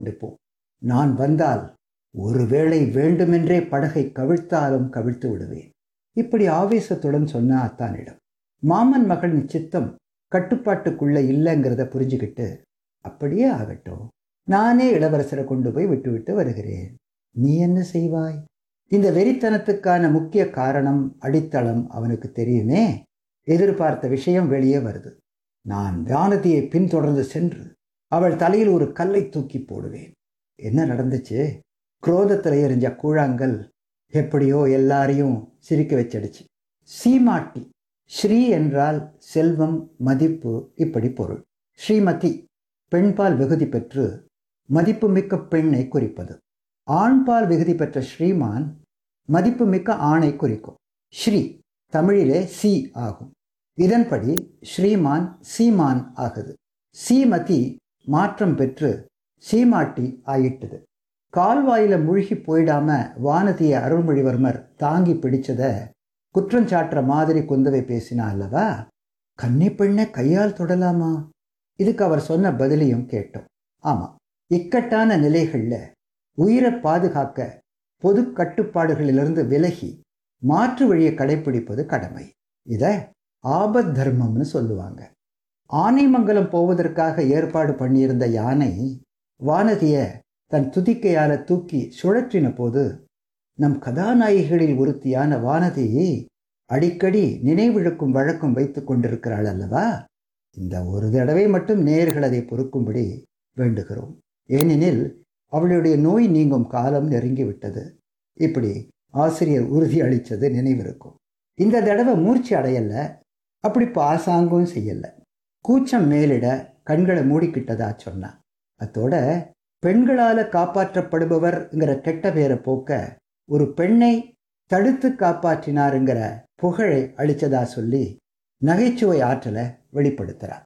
கொண்டு போ நான் வந்தால் ஒருவேளை வேண்டுமென்றே படகை கவிழ்த்தாலும் கவிழ்த்து விடுவேன் இப்படி ஆவேசத்துடன் சொன்ன அத்தானிடம் மாமன் மகளின் சித்தம் கட்டுப்பாட்டுக்குள்ள இல்லைங்கிறத புரிஞ்சுக்கிட்டு அப்படியே ஆகட்டும் நானே இளவரசரை கொண்டு போய் விட்டுவிட்டு வருகிறேன் நீ என்ன செய்வாய் இந்த வெறித்தனத்துக்கான முக்கிய காரணம் அடித்தளம் அவனுக்கு தெரியுமே எதிர்பார்த்த விஷயம் வெளியே வருது நான் வானதியை பின்தொடர்ந்து சென்று அவள் தலையில் ஒரு கல்லை தூக்கி போடுவேன் என்ன நடந்துச்சு குரோதத்தில் எரிஞ்ச கூழாங்கல் எப்படியோ எல்லாரையும் சிரிக்க வச்சிடுச்சு சீமாட்டி ஸ்ரீ என்றால் செல்வம் மதிப்பு இப்படி பொருள் ஸ்ரீமதி பெண்பால் விகுதி பெற்று மதிப்புமிக்க பெண்ணை குறிப்பது ஆண்பால் விகுதி பெற்ற ஸ்ரீமான் மதிப்புமிக்க ஆணை குறிக்கும் ஸ்ரீ தமிழிலே சி ஆகும் இதன்படி ஸ்ரீமான் சீமான் ஆகுது சீமதி மாற்றம் பெற்று சீமாட்டி ஆயிட்டது கால்வாயில முழுகி போயிடாம வானதியை அருள்மொழிவர்மர் தாங்கி பிடிச்சத குற்றஞ்சாட்டுற மாதிரி குந்தவை பேசினா அல்லவா கன்னி பெண்ணை கையால் தொடலாமா இதுக்கு அவர் சொன்ன பதிலையும் கேட்டோம் ஆமா இக்கட்டான நிலைகள்ல உயிரை பாதுகாக்க பொது கட்டுப்பாடுகளிலிருந்து விலகி மாற்று வழியை கடைபிடிப்பது கடமை இத ஆபத் தர்மம்னு சொல்லுவாங்க ஆனைமங்கலம் போவதற்காக ஏற்பாடு பண்ணியிருந்த யானை வானதிய தன் துதிக்கையால தூக்கி சுழற்றின போது நம் கதாநாயகிகளில் ஒருத்தியான வானதியை அடிக்கடி நினைவிழுக்கும் வழக்கம் வைத்துக் கொண்டிருக்கிறாள் அல்லவா இந்த ஒரு தடவை மட்டும் நேயர்கள் அதை பொறுக்கும்படி வேண்டுகிறோம் ஏனெனில் அவளுடைய நோய் நீங்கும் காலம் நெருங்கிவிட்டது இப்படி ஆசிரியர் உறுதி அளித்தது நினைவிருக்கும் இந்த தடவை மூர்ச்சி அடையல அப்படி பாசாங்கும் செய்யல கூச்சம் மேலிட கண்களை மூடிக்கிட்டதா சொன்னா அத்தோட பெண்களால் காப்பாற்றப்படுபவர்ங்கிற கெட்ட பேரை போக்க ஒரு பெண்ணை தடுத்து காப்பாற்றினாருங்கிற புகழை அளிச்சதா சொல்லி நகைச்சுவை ஆற்றலை வெளிப்படுத்துகிறார்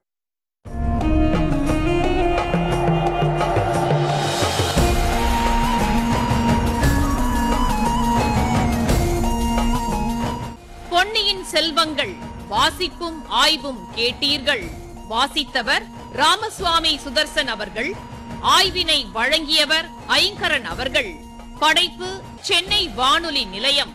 பொன்னியின் செல்வங்கள் வாசிப்பும் ஆய்வும் கேட்டீர்கள் வாசித்தவர் ராமசுவாமி சுதர்சன் அவர்கள் ஆய்வினை வழங்கியவர் ஐங்கரன் அவர்கள் படைப்பு சென்னை வானொலி நிலையம்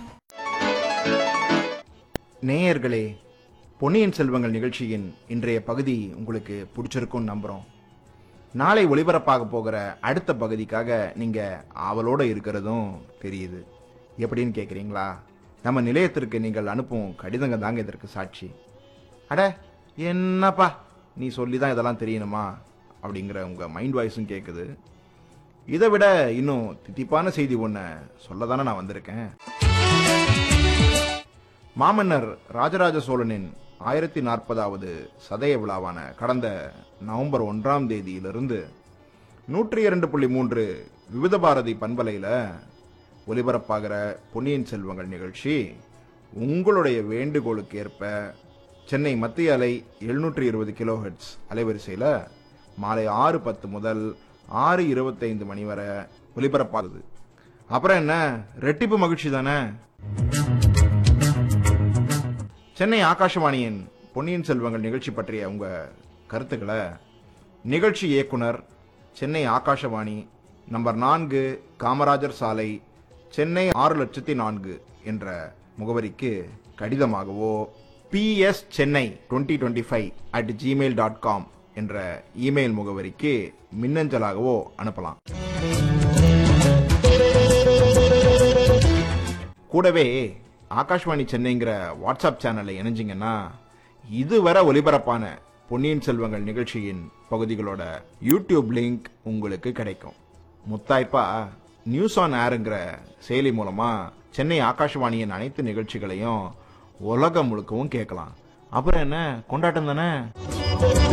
நேயர்களே பொன்னியின் செல்வங்கள் நிகழ்ச்சியின் இன்றைய பகுதி உங்களுக்கு பிடிச்சிருக்கும்னு நம்புகிறோம் நாளை ஒளிபரப்பாக போகிற அடுத்த பகுதிக்காக நீங்கள் ஆவலோடு இருக்கிறதும் தெரியுது எப்படின்னு கேட்குறீங்களா நம்ம நிலையத்திற்கு நீங்கள் அனுப்பும் கடிதங்க தாங்க இதற்கு சாட்சி அட என்னப்பா நீ சொல்லி தான் இதெல்லாம் தெரியணுமா அப்படிங்கிற உங்கள் மைண்ட் வாய்ஸும் கேட்குது இதை விட இன்னும் தித்திப்பான செய்தி ஒன்று சொல்ல தானே நான் வந்திருக்கேன் மாமன்னர் ராஜராஜ சோழனின் ஆயிரத்தி நாற்பதாவது சதய விழாவான கடந்த நவம்பர் ஒன்றாம் தேதியிலிருந்து நூற்றி இரண்டு புள்ளி மூன்று விவித பாரதி பண்பலையில் ஒலிபரப்பாகிற பொன்னியின் செல்வங்கள் நிகழ்ச்சி உங்களுடைய வேண்டுகோளுக்கு ஏற்ப சென்னை மத்திய அலை எழுநூற்றி இருபது கிலோஹெட்ஸ் அலைவரிசையில் மாலை ஆறு பத்து முதல் ஆறு இருபத்தைந்து மணி வரை ஒலிபரப்பாகுது அப்புறம் என்ன ரெட்டிப்பு மகிழ்ச்சி தானே சென்னை ஆகாஷவாணியின் பொன்னியின் செல்வங்கள் நிகழ்ச்சி பற்றிய உங்க கருத்துக்களை நிகழ்ச்சி இயக்குனர் சென்னை ஆகாஷவாணி நம்பர் நான்கு காமராஜர் சாலை சென்னை ஆறு லட்சத்தி நான்கு என்ற முகவரிக்கு கடிதமாகவோ PS Chennai twenty twenty five at Gmail dot com என்ற இமெயில் முகவரிக்கு மின்னஞ்சலாகவோ அனுப்பலாம் கூடவே ஆகாஷ்வாணி சென்னைங்கிற வாட்ஸ்அப் சேனலை இணைஞ்சிங்கன்னா இதுவரை ஒலிபரப்பான பொன்னியின் செல்வங்கள் நிகழ்ச்சியின் பகுதிகளோட யூடியூப் லிங்க் உங்களுக்கு கிடைக்கும் முத்தாய்ப்பா நியூஸ் ஆன் ஏருங்கிற செயலி மூலமா சென்னை ஆகாஷ்வாணியின் அனைத்து நிகழ்ச்சிகளையும் உலகம் முழுக்கவும் கேட்கலாம் அப்புறம் என்ன கொண்டாட்டம் தானே